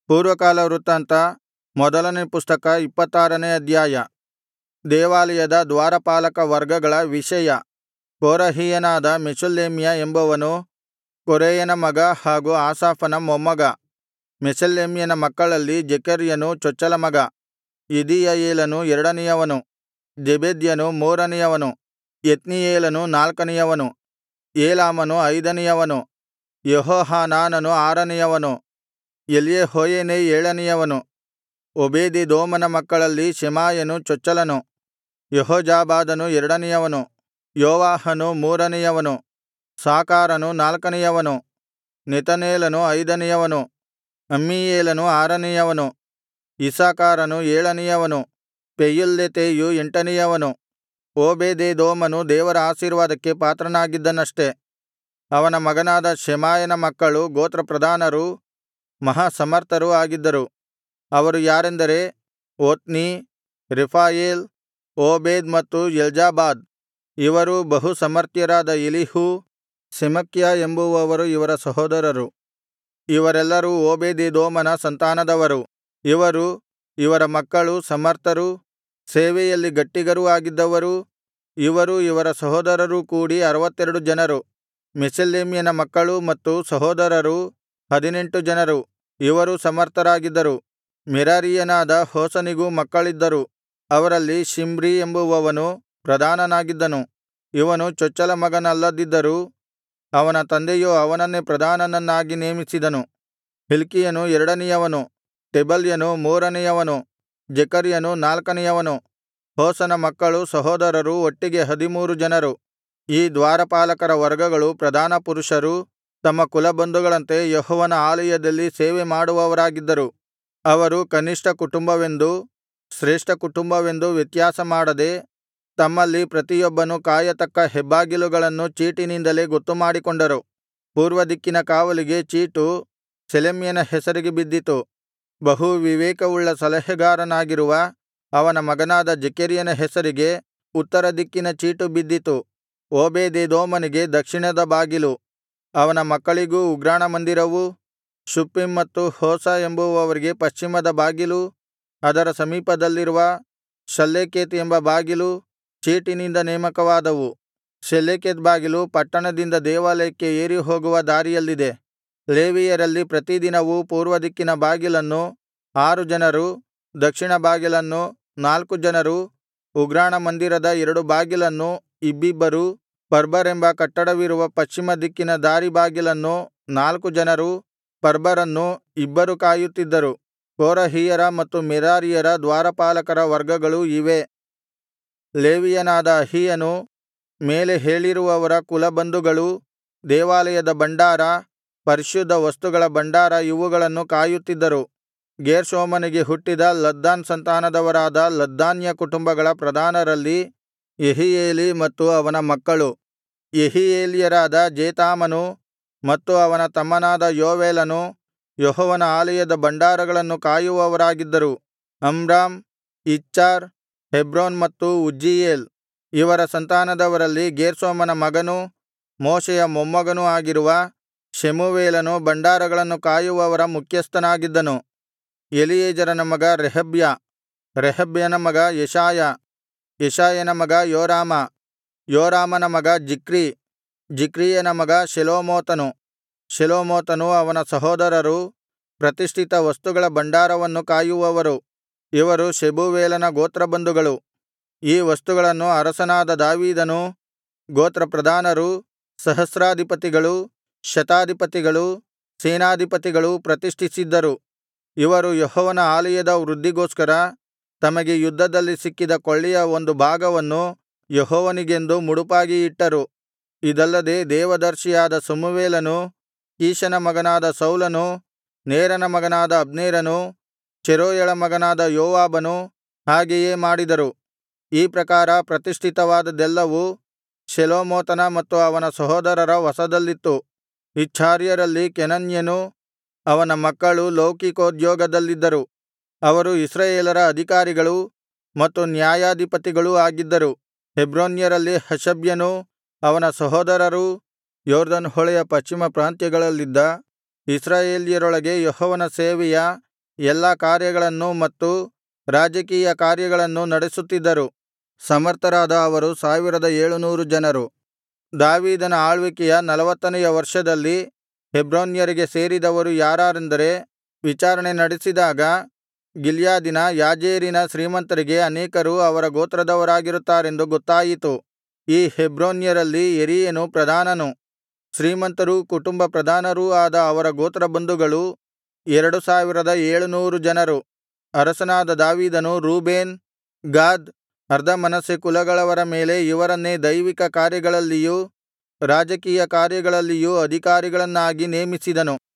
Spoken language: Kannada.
ಪೂರ್ವಕಾಲ ವೃತ್ತಾಂತ ಮೊದಲನೇ ಪುಸ್ತಕ ಇಪ್ಪತ್ತಾರನೇ ಅಧ್ಯಾಯ ದೇವಾಲಯದ ದ್ವಾರಪಾಲಕ ವರ್ಗಗಳ ವಿಷಯ ಕೋರಹಿಯನಾದ ಮೆಷೆಲೆಮ್ಯ ಎಂಬವನು ಕೋರೇಯನ ಮಗ ಹಾಗೂ ಆಸಾಫನ ಮೊಮ್ಮಗ ಮೆಷೆಲೆಮ್ಯನ ಮಕ್ಕಳಲ್ಲಿ ಜೆಕರ್ಯನು ಚೊಚ್ಚಲ ಮಗ ಯೆದೀಯಯೇಲನು ಎರಡನೆಯವನು ಜೆಬೆದ್ಯನು ಮೂರನೆಯವನು ಯೆತ್ನೀಯೇಲನು ನಾಲ್ಕನೆಯವನು ಏಲಾಮನು ಐದನೆಯವನು ಯೆಹೋಹಾನಾನನು ಆರನೆಯವನು ಎಲ್ಯೆಹೋಯೇನೈ ಏಳನೆಯವನು ಓಬೇದೆದೋಮನ ಮಕ್ಕಳಲ್ಲಿ ಶೆಮಾಯನು ಚೊಚ್ಚಲನು ಯೆಹೋಜಾಬಾದನು ಎರಡನೆಯವನು ಯೋವಾಹನು ಮೂರನೆಯವನು ಸಾಕಾರನು ನಾಲ್ಕನೆಯವನು ನೆತನೇಲನು ಐದನೆಯವನು ಅಮ್ಮೀಯೇಲನು ಆರನೆಯವನು ಇಸ್ಸಾಕಾರನು ಏಳನೆಯವನು ಪೆಯುಲ್ಲೆತೈಯು ಎಂಟನೆಯವನು ಓಬೇದೆದೋಮನು ದೇವರ ಆಶೀರ್ವಾದಕ್ಕೆ ಪಾತ್ರನಾಗಿದ್ದನಷ್ಟೆ ಅವನ ಮಗನಾದ ಶೆಮಾಯನ ಮಕ್ಕಳು ಗೋತ್ರಪ್ರಧಾನರೂ ಮಹಾಸಮರ್ಥರೂ ಆಗಿದ್ದರು ಅವರು ಯಾರೆಂದರೆ ಒತ್ನೀ ರೆಫಾಯೇಲ್ ಓಬೇದ್ ಮತ್ತು ಎಲ್ಜಾಬಾದ್ ಇವರೂ ಬಹು ಸಮರ್ಥರಾದ ಎಲೀಹೂ ಸೆಮಕ್ಯ ಎಂಬುವವರು ಇವರ ಸಹೋದರರು ಇವರೆಲ್ಲರೂ ಓಬೇದೆದೋಮನ ಸಂತಾನದವರು ಇವರು ಇವರ ಮಕ್ಕಳು ಸಮರ್ಥರೂ ಸೇವೆಯಲ್ಲಿ ಗಟ್ಟಿಗರೂ ಆಗಿದ್ದವರೂ ಇವರೂ ಇವರ ಸಹೋದರರೂ ಕೂಡಿ ಅರವತ್ತೆರಡು ಜನರು ಮೆಷೆಲೆಮ್ಯನ ಮಕ್ಕಳೂ ಮತ್ತು ಸಹೋದರರೂ ಹದಿನೆಂಟು ಜನರು ಇವರೂ ಸಮರ್ಥರಾಗಿದ್ದರು ಮೆರಾರೀಯನಾದ ಹೋಸನಿಗೂ ಮಕ್ಕಳಿದ್ದರು ಅವರಲ್ಲಿ ಶಿಮ್ರಿ ಎಂಬುವವನು ಪ್ರಧಾನನಾಗಿದ್ದನು ಇವನು ಚೊಚ್ಚಲ ಮಗನಲ್ಲದಿದ್ದರೂ ಅವನ ತಂದೆಯು ಅವನನ್ನೇ ಪ್ರಧಾನನನ್ನಾಗಿ ನೇಮಿಸಿದನು ಹಿಲ್ಕೀಯನು ಎರಡನೆಯವನು ಟೆಬಲ್ಯನು ಮೂರನೆಯವನು ಜೆಕರ್ಯನು ನಾಲ್ಕನೆಯವನು ಹೋಸನ ಮಕ್ಕಳು ಸಹೋದರರು ಒಟ್ಟಿಗೆ ಹದಿಮೂರು ಜನರು ಈ ದ್ವಾರಪಾಲಕರ ವರ್ಗಗಳು ಪ್ರಧಾನ ಪುರುಷರು ತಮ್ಮ ಕುಲಬಂಧುಗಳಂತೆ ಯೆಹೋವನ ಆಲಯದಲ್ಲಿ ಸೇವೆ ಮಾಡುವವರಾಗಿದ್ದರು ಅವರು ಕನಿಷ್ಠ ಕುಟುಂಬವೆಂದೂ ಶ್ರೇಷ್ಠ ಕುಟುಂಬವೆಂದೂ ವ್ಯತ್ಯಾಸಮಾಡದೆ ತಮ್ಮಲ್ಲಿ ಪ್ರತಿಯೊಬ್ಬನು ಕಾಯತಕ್ಕ ಹೆಬ್ಬಾಗಿಲುಗಳನ್ನು ಚೀಟಿನಿಂದಲೇ ಗೊತ್ತುಮಾಡಿಕೊಂಡರು ಪೂರ್ವದಿಕ್ಕಿನ ಕಾವಲಿಗೆ ಚೀಟು ಶೆಲೆಮ್ಯನ ಹೆಸರಿಗೆ ಬಿದ್ದಿತು ಬಹು ವಿವೇಕವುಳ್ಳ ಸಲಹೆಗಾರನಾಗಿರುವ ಅವನ ಮಗನಾದ ಜೆಕೆರ್ಯನ ಹೆಸರಿಗೆ ಉತ್ತರ ದಿಕ್ಕಿನ ಚೀಟು ಬಿದ್ದಿತು ಓಬೇದೆದೋಮನಿಗೆ ದಕ್ಷಿಣದ ಬಾಗಿಲು ಅವನ ಮಕ್ಕಳಿಗೂ ಉಗ್ರಾಣ ಮಂದಿರವೂ ಶುಪ್ಪೀಮ್ ಮತ್ತು ಹೋಸ ಎಂಬುವವರಿಗೆ ಪಶ್ಚಿಮದ ಬಾಗಿಲೂ ಅದರ ಸಮೀಪದಲ್ಲಿರುವ ಶಲ್ಲೆಕೆತ್ ಎಂಬ ಬಾಗಿಲು ಚೀಟಿನಿಂದ ನೇಮಕವಾದವು ಶೆಲ್ಲೆಕೆತ್ ಬಾಗಿಲು ಪಟ್ಟಣದಿಂದ ದೇವಾಲಯಕ್ಕೆ ಏರಿಹೋಗುವ ದಾರಿಯಲ್ಲಿದೆ ಲೇವಿಯರಲ್ಲಿ ಪ್ರತಿದಿನವೂ ಪೂರ್ವದಿಕ್ಕಿನ ಬಾಗಿಲನ್ನು ಆರು ಜನರು ದಕ್ಷಿಣ ಬಾಗಿಲನ್ನು ನಾಲ್ಕು ಜನರು ಉಗ್ರಾಣ ಮಂದಿರದ ಎರಡು ಬಾಗಿಲನ್ನು ಇಬ್ಬಿಬ್ಬರು ಪರ್ಬರೆಂಬ ಕಟ್ಟಡವಿರುವ ಪಶ್ಚಿಮ ದಿಕ್ಕಿನ ದಾರಿ ಬಾಗಿಲನ್ನು ನಾಲ್ಕು ಜನರು ಪರ್ಬರನ್ನು ಇಬ್ಬರು ಕಾಯುತ್ತಿದ್ದರು ಕೋರಹಿಯರ ಮತ್ತು ಮೆರಾರಿಯರ ದ್ವಾರಪಾಲಕರ ವರ್ಗಗಳು ಇವೇ ಲೇವಿಯನಾದ ಅಹೀಯನು ಮೇಲೆ ಹೇಳಿರುವವರ ಕುಲಬಂಧುಗಳೂ ದೇವಾಲಯದ ಭಂಡಾರ ಪರಿಶುದ್ಧ ವಸ್ತುಗಳ ಭಂಡಾರ ಇವುಗಳನ್ನು ಕಾಯುತ್ತಿದ್ದರು ಗೇರ್ಷೋಮನಿಗೆ ಹುಟ್ಟಿದ ಲದ್ದಾನ್ ಸಂತಾನದವರಾದ ಲದ್ದಾನ್ಯ ಕುಟುಂಬಗಳ ಪ್ರಧಾನರಲ್ಲಿ ಯೆಹೀಯೇಲಿ ಮತ್ತು ಅವನ ಮಕ್ಕಳು ಯೆಹೀಯೇಲ್ಯರಾದ ಜೇತಾಮನು ಮತ್ತು ಅವನ ತಮ್ಮನಾದ ಯೋವೇಲನು ಯೆಹೋವನ ಆಲಯದ ಭಂಡಾರಗಳನ್ನು ಕಾಯುವವರಾಗಿದ್ದರು ಅಮ್ರಾಮ್ ಇಚ್ಹಾರ್ ಹೆಬ್ರೋನ್ ಮತ್ತು ಉಜ್ಜೀಯೇಲ್ ಇವರ ಸಂತಾನದವರಲ್ಲಿ ಗೇರ್ಷೋಮನ ಮಗನೂ ಮೋಶೆಯ ಮೊಮ್ಮಗನೂ ಆಗಿರುವ ಶೆಬೂವೇಲನು ಭಂಡಾರಗಳನ್ನು ಕಾಯುವವರ ಮುಖ್ಯಸ್ಥನಾಗಿದ್ದನು ಎಲೀಯೆಜರನ ಮಗ ರೆಹಬ್ಯ ರೆಹಬ್ಯನ ಮಗ ಯೆಶಾಯ ಯೆಶಾಯನ ಮಗ ಯೋರಾಮ ಯೋರಾಮನ ಮಗ ಜಿಕ್ರೀ ಜಿಕ್ರೀಯನ ಮಗ ಶೆಲೋಮೋತನು ಶೆಲೋಮೋತನೂ ಅವನ ಸಹೋದರರೂ ಪ್ರತಿಷ್ಠಿತ ವಸ್ತುಗಳ ಭಂಡಾರವನ್ನು ಕಾಯುವವರು ಇವರು ಶೆಬೂವೇಲನ ಗೋತ್ರಬಂಧುಗಳು ಈ ವಸ್ತುಗಳನ್ನು ಅರಸನಾದ ದಾವೀದನೂ ಗೋತ್ರಪ್ರಧಾನರೂ ಸಹಸ್ರಾಧಿಪತಿಗಳೂ ಶತಾಧಿಪತಿಗಳೂ ಸೇನಾಧಿಪತಿಗಳೂ ಪ್ರತಿಷ್ಠಿಸಿದ್ದರು ಇವರು ಯೆಹೋವನ ಆಲಯದ ವೃದ್ಧಿಗೋಸ್ಕರ ತಮಗೆ ಯುದ್ಧದಲ್ಲಿ ಸಿಕ್ಕಿದ ಕೊಳ್ಳೆಯ ಒಂದು ಭಾಗವನ್ನು ಯೆಹೋವನಿಗೆಂದು ಮುಡುಪಾಗಿ ಇಟ್ಟರು ಇದಲ್ಲದೆ ದೇವದರ್ಶಿಯಾದ ಸಮುವೇಲನು ಕೀಷನ ಮಗನಾದ ಸೌಲನು ನೇರನ ಮಗನಾದ ಅಬ್ನೇರನು ಚೆರೂಯಳ ಮಗನಾದ ಯೋವಾಬನು ಹಾಗೆಯೇ ಮಾಡಿದರು ಈ ಪ್ರಕಾರ ಪ್ರತಿಷ್ಠಿತವಾದದ್ದೆಲ್ಲವೂ ಶೆಲೋಮೋತನ ಮತ್ತು ಅವನ ಸಹೋದರರ ವಶದಲ್ಲಿತ್ತು ಇಚ್ಹಾರ್ಯರಲ್ಲಿ ಕೆನನ್ಯನೂ ಅವನ ಮಕ್ಕಳು ಲೌಕಿಕೋದ್ಯೋಗದಲ್ಲಿದ್ದರು ಅವರು ಇಸ್ರಾಯೇಲರ ಅಧಿಕಾರಿಗಳೂ ಮತ್ತು ನ್ಯಾಯಾಧಿಪತಿಗಳೂ ಆಗಿದ್ದರು ಹೆಬ್ರೋನ್ಯರಲ್ಲಿ ಹಷಬ್ಯನೂ ಅವನ ಸಹೋದರರೂ ಯೊರ್ದನ್ ಹೊಳೆಯ ಪಶ್ಚಿಮ ಪ್ರಾಂತ್ಯಗಳಲ್ಲಿದ್ದ ಇಸ್ರಾಯೇಲ್ಯರೊಳಗೆ ಯೆಹೋವನ ಸೇವೆಯ ಎಲ್ಲಾ ಕಾರ್ಯಗಳನ್ನೂ ಮತ್ತು ರಾಜಕೀಯ ಕಾರ್ಯಗಳನ್ನೂ ನಡೆಸುತ್ತಿದ್ದರು ಸಮರ್ಥರಾದ ಅವರು ಸಾವಿರದ ಏಳುನೂರು ಜನರು ದಾವೀದನ ಆಳ್ವಿಕೆಯ ನಲವತ್ತನೆಯ ವರ್ಷದಲ್ಲಿ ಹೆಬ್ರೋನ್ಯರಿಗೆ ಸೇರಿದವರು ಯಾರಾರೆಂದರೆ ವಿಚಾರಣೆ ನಡೆಸಿದಾಗ ಗಿಲ್ಯಾದಿನ ಯಾಜೇರಿನ ಶ್ರೀಮಂತರಿಗೆ ಅನೇಕರು ಅವರ ಗೋತ್ರದವರಾಗಿರುತ್ತಾರೆಂದು ಗೊತ್ತಾಯಿತು ಈ ಹೆಬ್ರೋನ್ಯರಲ್ಲಿ ಯೆರೀಯನು ಪ್ರಧಾನನು ಶ್ರೀಮಂತರೂ ಕುಟುಂಬ ಪ್ರಧಾನರೂ ಆದ ಅವರ ಗೋತ್ರಬಂಧುಗಳು ಎರಡು ಸಾವಿರದ ಏಳುನೂರು ಜನರು ಅರಸನಾದ ದಾವೀದನು ರೂಬೇನ್ ಗಾದ್ ಅರ್ಧಮನಸ್ಸೆ ಕುಲಗಳವರ ಮೇಲೆ ಇವರನ್ನೇ ದೈವಿಕ ಕಾರ್ಯಗಳಲ್ಲಿಯೂ ರಾಜಕೀಯ ಕಾರ್ಯಗಳಲ್ಲಿಯೂ ಅಧಿಕಾರಿಗಳನ್ನಾಗಿ ನೇಮಿಸಿದನು